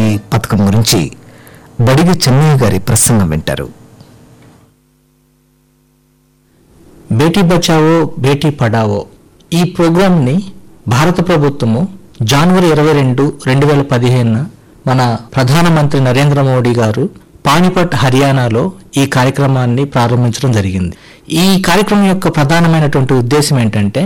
పథకం గురించి బడిగి చెన్నయ్య గారి ప్రసంగం వింటారు బేటీ బచావో బేటీ పడావో ఈ ప్రోగ్రాంని భారత ప్రభుత్వము జనవరి ఇరవై రెండు రెండు వేల పదిహేను మన ప్రధానమంత్రి నరేంద్ర మోడీ గారు పానిపట్ హర్యానాలో ఈ కార్యక్రమాన్ని ప్రారంభించడం జరిగింది ఈ కార్యక్రమం యొక్క ప్రధానమైనటువంటి ఉద్దేశం ఏంటంటే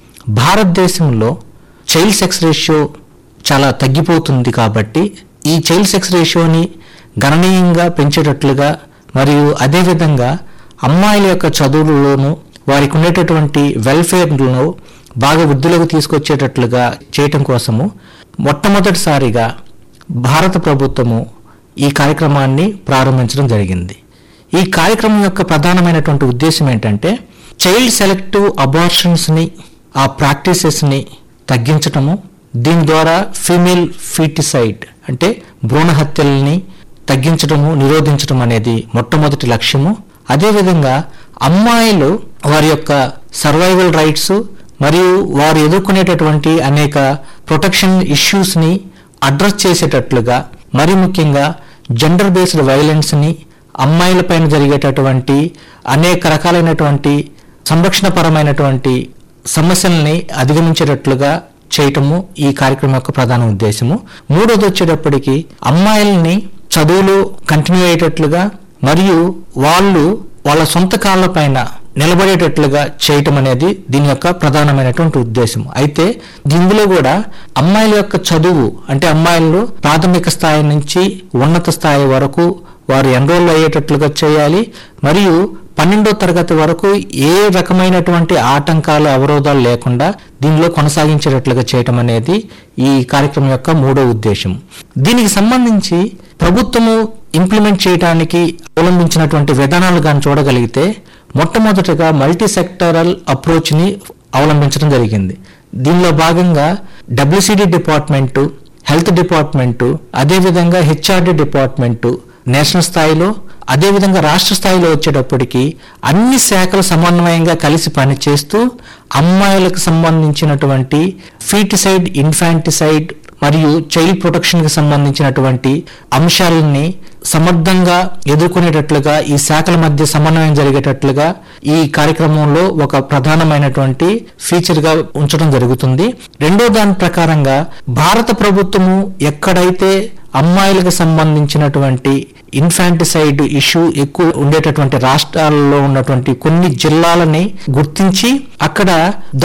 భారతదేశంలో చైల్డ్ సెక్స్ రేషియో చాలా తగ్గిపోతుంది కాబట్టి ఈ చైల్డ్ సెక్స్ రేషియోని గణనీయంగా పెంచేటట్లుగా మరియు అదేవిధంగా అమ్మాయిల యొక్క చదువులలోనూ వారికి ఉండేటటువంటి వెల్ఫేర్లను బాగా వృద్ధిలోకి తీసుకొచ్చేటట్లుగా చేయటం కోసము మొట్టమొదటిసారిగా భారత ప్రభుత్వము ఈ కార్యక్రమాన్ని ప్రారంభించడం జరిగింది ఈ కార్యక్రమం యొక్క ప్రధానమైనటువంటి ఉద్దేశం ఏంటంటే చైల్డ్ సెలెక్టివ్ అబార్షన్స్ని ఆ ప్రాక్టీసెస్ని తగ్గించటము దీని ద్వారా ఫీమేల్ ఫీటిసైడ్ అంటే భ్రూణ హత్యల్ని తగ్గించడము నిరోధించడం అనేది మొట్టమొదటి లక్ష్యము అదేవిధంగా అమ్మాయిలు వారి యొక్క సర్వైవల్ రైట్స్ మరియు వారు ఎదుర్కొనేటటువంటి అనేక ప్రొటెక్షన్ ఇష్యూస్ని అడ్రస్ చేసేటట్లుగా మరి ముఖ్యంగా జెండర్ బేస్డ్ వైలెన్స్ని అమ్మాయిలపైన జరిగేటటువంటి అనేక రకాలైనటువంటి సంరక్షణపరమైనటువంటి సమస్యల్ని అధిగమించేటట్లుగా చేయటము ఈ కార్యక్రమం యొక్క ప్రధాన ఉద్దేశము మూడోది వచ్చేటప్పటికి అమ్మాయిల్ని చదువులు కంటిన్యూ అయ్యేటట్లుగా మరియు వాళ్ళు వాళ్ళ సొంత కాళ్ళపైన నిలబడేటట్లుగా చేయటం అనేది దీని యొక్క ప్రధానమైనటువంటి ఉద్దేశం అయితే ఇందులో కూడా అమ్మాయిల యొక్క చదువు అంటే అమ్మాయిలు ప్రాథమిక స్థాయి నుంచి ఉన్నత స్థాయి వరకు వారు ఎన్రోల్ అయ్యేటట్లుగా చేయాలి మరియు పన్నెండో తరగతి వరకు ఏ రకమైనటువంటి ఆటంకాలు అవరోధాలు లేకుండా దీనిలో కొనసాగించేటట్లుగా చేయటం అనేది ఈ కార్యక్రమం యొక్క మూడో ఉద్దేశం దీనికి సంబంధించి ప్రభుత్వము ఇంప్లిమెంట్ చేయడానికి అవలంబించినటువంటి విధానాలు కానీ చూడగలిగితే మొట్టమొదటిగా మల్టీ సెక్టరల్ అప్రోచ్ని అవలంబించడం జరిగింది దీనిలో భాగంగా డబ్ల్యూసిడి డిపార్ట్మెంటు హెల్త్ డిపార్ట్మెంటు అదేవిధంగా హెచ్ఆర్డి డిపార్ట్మెంటు నేషనల్ స్థాయిలో అదేవిధంగా రాష్ట్ర స్థాయిలో వచ్చేటప్పటికి అన్ని శాఖలు సమన్వయంగా కలిసి పనిచేస్తూ అమ్మాయిలకు సంబంధించినటువంటి ఫీటిసైడ్ ఇన్ఫాంటిసైడ్ మరియు చైల్డ్ ప్రొటెక్షన్కి సంబంధించినటువంటి అంశాలని సమర్థంగా ఎదుర్కొనేటట్లుగా ఈ శాఖల మధ్య సమన్వయం జరిగేటట్లుగా ఈ కార్యక్రమంలో ఒక ప్రధానమైనటువంటి ఫీచర్ గా ఉంచడం జరుగుతుంది రెండో దాని ప్రకారంగా భారత ప్రభుత్వము ఎక్కడైతే అమ్మాయిలకు సంబంధించినటువంటి ఇన్ఫాంటిసైడ్ ఇష్యూ ఎక్కువ ఉండేటటువంటి రాష్ట్రాలలో ఉన్నటువంటి కొన్ని జిల్లాలని గుర్తించి అక్కడ